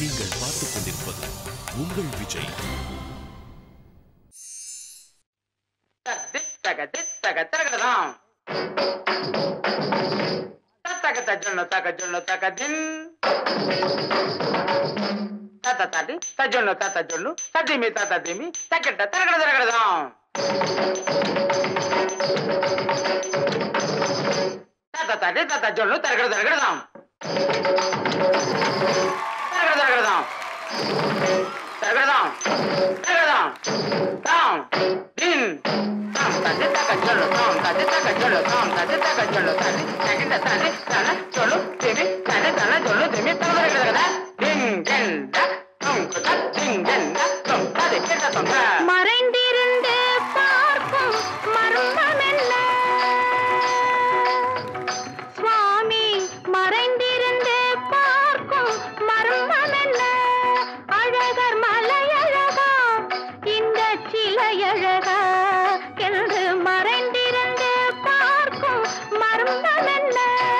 நீங்கள் பார்த்துக் கொண்டிருப்பது உங்கள் விஜய் தித்தக தித்தக தகடதாம் தத்தக தஜொன்ன தக ஜொன்ன தக தின் தத்த தடி தஜொன்ன தத்த ஜொன்னு ததிமி தத்த திமி தக்கட்ட தரகட தரகடதாம் தத்த தடி தத்த ஜொன்னு தரகட தரகடதாம் தரகட தரகடதாம் தரகடதாம் தரகடதாம் தாம் தின் தாம் தடி தக ஜொன்னு தாம் தடி தக ஜொன்னு தாம் தடி தக ஜொன்னு தடி தகிட்ட தடி தன ஜொன்னு திமி தடி தன ஜொன்னு திமி தரகட தரகட தின் தின் த தொம் குத தின் தின் த தொம் தடி கிட்ட தொம் த மறைந்திருந்து பார்க்கும் மர்மம் என்ன சுவாமி மறைந்திருந்து பார்க்கும் மர்மம் என்ன அழகர் மலையழகா இந்த சிலையழகா என்று மறைந்திருந்து பார்க்கும் மர்மம் என்ன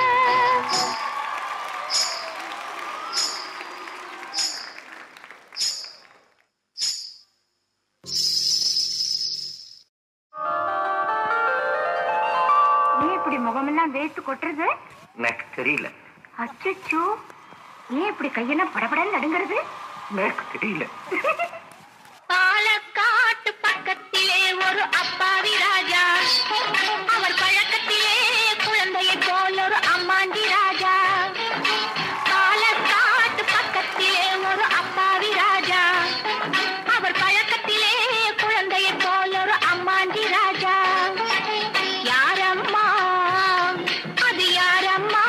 ஏன் இப்படி முகமெல்லாம் வேர்த்து கொட்டுறது எனக்கு தெரியல அச்சச்சோ ஏன் இப்படி கையெல்லாம் படபடன்னு நடுங்கிறது எனக்கு தெரியல பாலக்காட்டு பக்கத்திலே ஒரு அப்பாவி ராஜா அவர் பழக்கத்திலே குழந்தையை போல் ஒரு அம்மாண்டி ராஜா பாலக்காட்டு பக்கத்திலே ஒரு அப்பாவி ராஜா அவர் பழக்கத்திலே குழந்தையை போல் ஒரு அம்மாண்டி ராஜா யாரம்மா அது யாரம்மா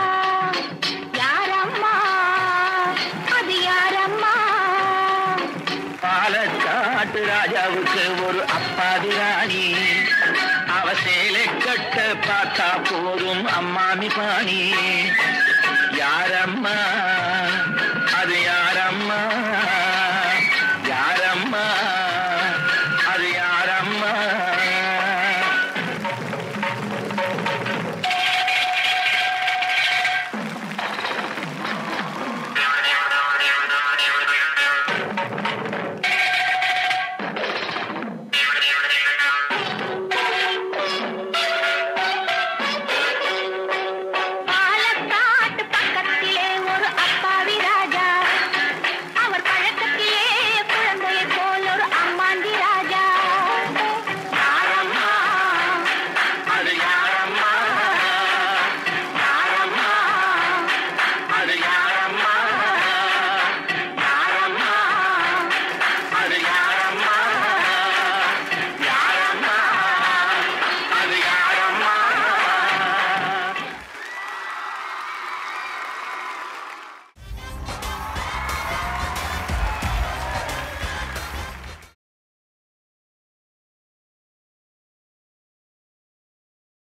யாரம்மா அது யாரம்மா பாலக்காட்டு ராஜாவுக்கு ஒரு அப்பாவி ராணி அவ சேலை கட்ட பார்த்தா போதும் அம்மாமி பாணி யாரம்மா